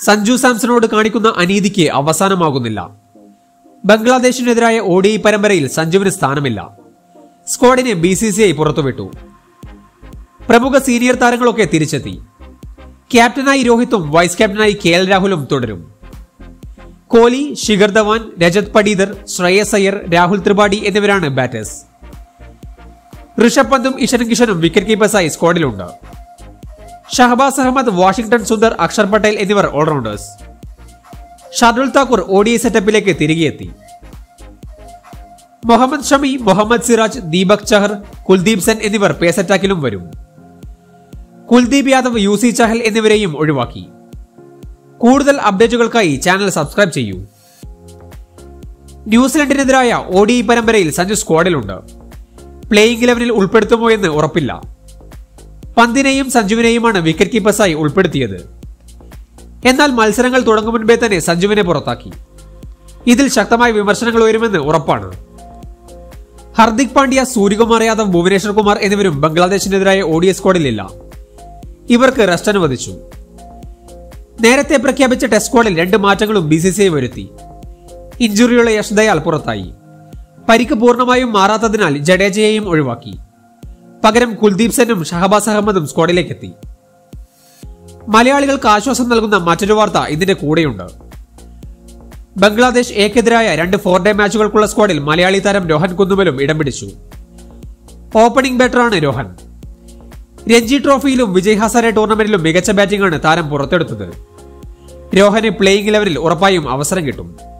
സഞ്ജു സാംസണോട് കാണിക്കുന്ന അനീതിക്ക് അവസാനമാകുന്നില്ല ബംഗ്ലാദേശിനെതിരായ ഒ പരമ്പരയിൽ സഞ്ജുവിന് സ്ഥാനമില്ല സ്ക്വാഡിനെ ബി സി സി ഐ പുറത്തുവിട്ടു പ്രമുഖ സീനിയർ താരങ്ങളൊക്കെ തിരിച്ചെത്തി ക്യാപ്റ്റനായി രോഹിത്തും വൈസ് ക്യാപ്റ്റനായി കെ എൽ രാഹുലും തുടരും കോഹ്ലി ശിഖർ ധവാൻ രജത് പടീദർ ശ്രേയസ് അയ്യർ രാഹുൽ ത്രിപാഠി എന്നിവരാണ് ബാറ്റേഴ്സ് ഋഷഭ് പന്തും ഇഷൻ കിഷനും വിക്കറ്റ് കീപ്പേഴ്സായി സ്ക്വാഡിലുണ്ട് ഷഹബാസ് അഹമ്മദ് വാഷിംഗ്ടൺ സുന്ദർ അക്ഷർ പട്ടേൽ എന്നിവർ allrounders Shardul Thakur O D സെറ്റപ്പിലേക്ക് തിരികെയെത്തി മുഹമ്മദ് ഷമി മുഹമ്മദ് സിറാജ് ദീപക് ചഹർ കുൽദീപ് സെൻ എന്നിവർ പേസ് അറ്റാക്കിലും വരും കുൽദീപ് യാദവ് യു സി ചഹൽ എന്നിവരെയും ഒഴിവാക്കി കൂടുതൽ അപ്ഡേറ്റുകൾക്കായി ചാനൽ സബ്സ്ക്രൈബ് ചെയ്യൂ ന്യൂസിലൻഡിനെതിരായ ഒ ഡി പരമ്പരയിൽ സഞ്ജു സ്ക്വാഡിലുണ്ട് പ്ലേയിംഗ് ഇലവനിൽ ഉൾപ്പെടുത്തുമോ എന്ന് ഉറപ്പില്ല പന്തിനെയും സഞ്ജുവിനെയുമാണ് വിക്കറ്റ് കീപ്പേഴ്സായി ഉൾപ്പെടുത്തിയത് എന്നാൽ മത്സരങ്ങൾ തുടങ്ങും മുൻപേ തന്നെ സഞ്ജുവിനെ പുറത്താക്കി ഇതിൽ ശക്തമായ വിമർശനങ്ങൾ ഉയരുമെന്ന് ഉറപ്പാണ് ഹർദിക് പാണ്ഡ്യ സൂര്യകുമാർ യാദവ് ഭുവനേശ്വർ കുമാർ എന്നിവരും ബംഗ്ലാദേശിനെതിരായ ഒ ഡി സ്ക്വാഡിലില്ല ഇവർക്ക് റെസ്റ്റ് അനുവദിച്ചു നേരത്തെ പ്രഖ്യാപിച്ച ടെസ്റ്റ് സ്ക്വാഡിൽ രണ്ട് മാറ്റങ്ങളും ബി സി സി ഐ വരുത്തി ഇഞ്ചുറിയുള്ള യശ് ദയാൽ പുറത്തായി പരിക്ക് പൂർണ്ണമായും മാറാത്തതിനാൽ ജഡേജയെയും ഒഴിവാക്കി പകരം കുൽദീപ് സെന്നും ഷഹബാസ് അഹമ്മദും സ്ക്വാഡിലേക്കെത്തി മലയാളികൾക്ക് ആശ്വാസം നൽകുന്ന മറ്റൊരു വാർത്ത ഇതിന്റെ കൂടെയുണ്ട് ബംഗ്ലാദേശ് എക്കെതിരായ രണ്ട് ഫോർ ഡേ മാച്ചുകൾക്കുള്ള സ്ക്വാഡിൽ മലയാളി താരം രോഹൻ കുന്നുമലും ഇടം പിടിച്ചു ഓപ്പണിംഗ് ബാറ്ററാണ് രോഹൻ രഞ്ജി ട്രോഫിയിലും വിജയ് ഹസാരെ ടൂർണമെന്റിലും മികച്ച ബാറ്റിംഗാണ് താരം പുറത്തെടുത്തത് രോഹന് പ്ലേയിംഗ് ലെവലിൽ ഉറപ്പായും അവസരം കിട്ടും